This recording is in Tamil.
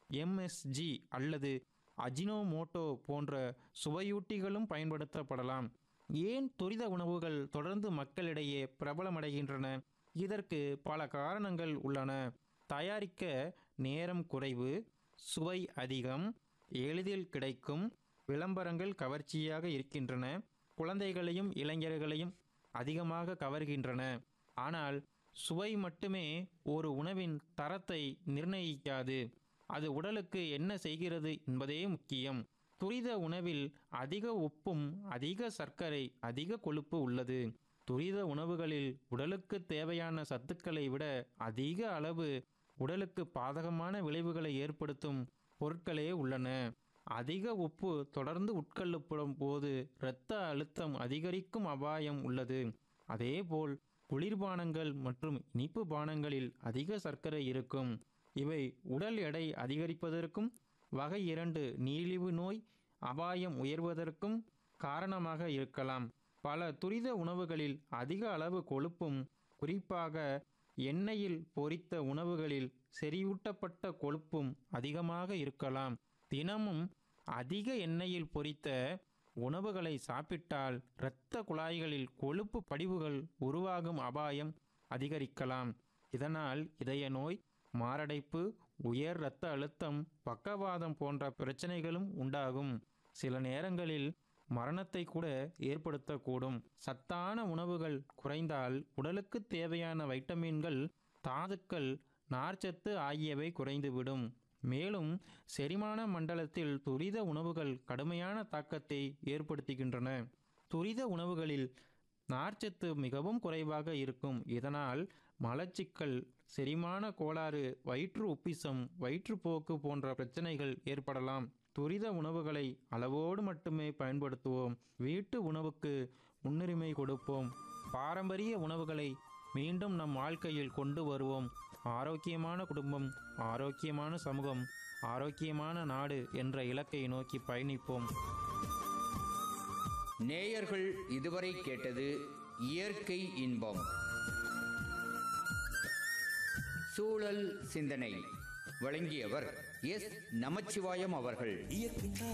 எம்எஸ்ஜி அல்லது அஜினோமோட்டோ போன்ற சுவையூட்டிகளும் பயன்படுத்தப்படலாம் ஏன் துரித உணவுகள் தொடர்ந்து மக்களிடையே பிரபலமடைகின்றன இதற்கு பல காரணங்கள் உள்ளன தயாரிக்க நேரம் குறைவு சுவை அதிகம் எளிதில் கிடைக்கும் விளம்பரங்கள் கவர்ச்சியாக இருக்கின்றன குழந்தைகளையும் இளைஞர்களையும் அதிகமாக கவர்கின்றன ஆனால் சுவை மட்டுமே ஒரு உணவின் தரத்தை நிர்ணயிக்காது அது உடலுக்கு என்ன செய்கிறது என்பதே முக்கியம் துரித உணவில் அதிக உப்பும் அதிக சர்க்கரை அதிக கொழுப்பு உள்ளது துரித உணவுகளில் உடலுக்கு தேவையான சத்துக்களை விட அதிக அளவு உடலுக்கு பாதகமான விளைவுகளை ஏற்படுத்தும் பொருட்களே உள்ளன அதிக உப்பு தொடர்ந்து உட்கொள்ளப்படும் போது இரத்த அழுத்தம் அதிகரிக்கும் அபாயம் உள்ளது அதேபோல் குளிர்பானங்கள் மற்றும் இனிப்பு பானங்களில் அதிக சர்க்கரை இருக்கும் இவை உடல் எடை அதிகரிப்பதற்கும் வகை இரண்டு நீரிழிவு நோய் அபாயம் உயர்வதற்கும் காரணமாக இருக்கலாம் பல துரித உணவுகளில் அதிக அளவு கொழுப்பும் குறிப்பாக எண்ணெயில் பொரித்த உணவுகளில் செறிவூட்டப்பட்ட கொழுப்பும் அதிகமாக இருக்கலாம் தினமும் அதிக எண்ணெயில் பொரித்த உணவுகளை சாப்பிட்டால் இரத்த குழாய்களில் கொழுப்பு படிவுகள் உருவாகும் அபாயம் அதிகரிக்கலாம் இதனால் இதய நோய் மாரடைப்பு உயர் இரத்த அழுத்தம் பக்கவாதம் போன்ற பிரச்சனைகளும் உண்டாகும் சில நேரங்களில் மரணத்தை கூட ஏற்படுத்தக்கூடும் சத்தான உணவுகள் குறைந்தால் உடலுக்கு தேவையான வைட்டமின்கள் தாதுக்கள் நார்ச்சத்து ஆகியவை குறைந்துவிடும் மேலும் செரிமான மண்டலத்தில் துரித உணவுகள் கடுமையான தாக்கத்தை ஏற்படுத்துகின்றன துரித உணவுகளில் நார்ச்சத்து மிகவும் குறைவாக இருக்கும் இதனால் மலச்சிக்கல் செரிமான கோளாறு வயிற்று உப்பிசம் வயிற்றுப்போக்கு போன்ற பிரச்சனைகள் ஏற்படலாம் துரித உணவுகளை அளவோடு மட்டுமே பயன்படுத்துவோம் வீட்டு உணவுக்கு முன்னுரிமை கொடுப்போம் பாரம்பரிய உணவுகளை மீண்டும் நம் வாழ்க்கையில் கொண்டு வருவோம் ஆரோக்கியமான குடும்பம் ஆரோக்கியமான சமூகம் ஆரோக்கியமான நாடு என்ற இலக்கை நோக்கி பயணிப்போம் நேயர்கள் இதுவரை கேட்டது இயற்கை இன்பம் சூழல் சிந்தனை வழங்கியவர் எஸ் நமச்சிவாயம் அவர்கள் இயற்கை